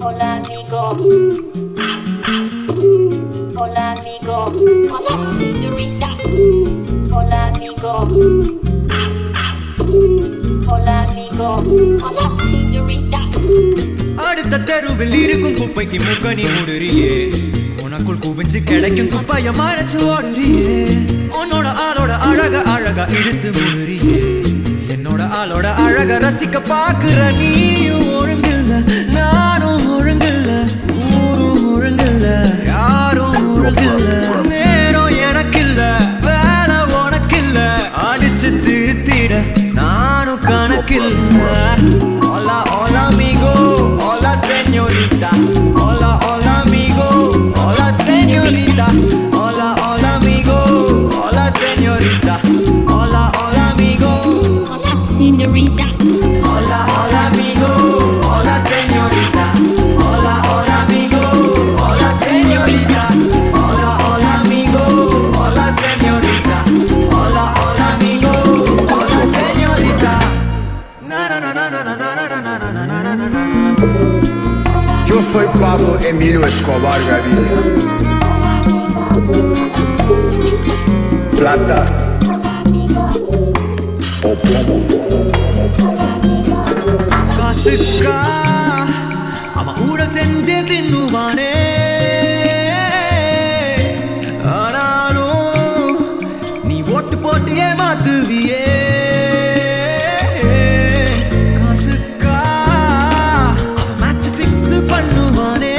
Hola amigo. Hola amigo. Hola señorita. Hola amigo. Hola amigo. Hola señorita. அடுத்த தெருவில் இருக்கும் குப்பைக்கு முக்கணி முடுறியே உனக்குள் குவிஞ்சு கிடைக்கும் குப்பைய மறைச்சு ஓடுறியே உன்னோட ஆளோட அழக அழகா இழுத்து முடுறியே என்னோட ஆளோட அழக ரசிக்க பாக்குற நீயும் ஒழுங்கில்ல நானும் ஒழுங்கில்ல ஊரும் ஒழுங்கில்ல யாரும் ஒழுங்கில்ல நேரம் எனக்கில்ல வேலை உனக்கில்ல அடிச்சு திருத்திட நானும் கணக்கில்ல Hola, hola amigo, hola señorita. Hola, hola amigo, hola señorita. Hola, hola amigo, hola señorita. Hola, hola amigo. Hola señorita. Hola, hola amigo, hola señorita. Hola, hola amigo, hola señorita. Hola, hola amigo, hola señorita. Hola, hola amigo, hola señorita. Na na na na na na na na na na na na na na. Yo soy Pablo Emilio Escobar Gaviria. Plata o plomo. காசுக்கா அவன் ஊழல் செஞ்சு தின்னுவானே ஆனாலும் நீ ஓட்டு போட்டு ஏமாத்துவியே காசுக்கா அவன் match fix பண்ணுவானே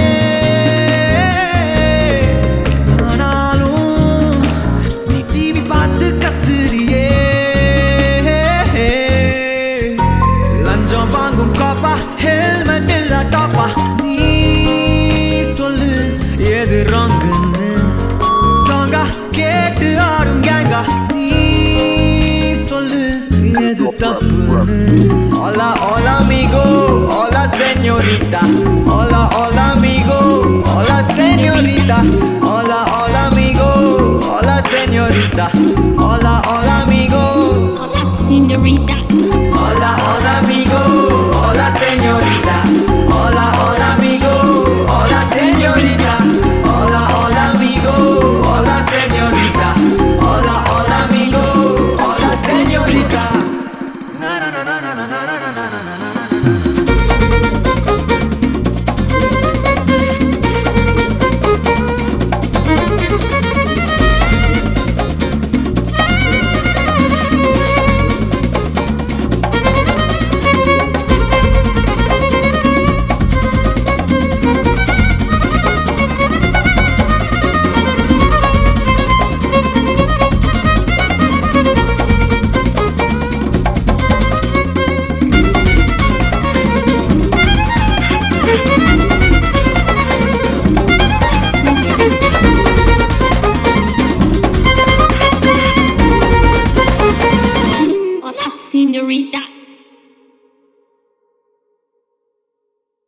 ஆனாலும் நீ டிவி பார்த்து கத்துறியே லஞ்சம் வாங்கும் காப்பா ஹெல்மெட் இல்ல டாப்பா நீ சொல்லு எது ராங்குன்னு சாங்கா கேட்டு ஆடும் கேங்கா நீ சொல்லு எது தப்புன்னு Hola, hola amigo, hola señorita. Hola, hola amigo, hola señorita. Hola, hola amigo, hola señorita. Hola,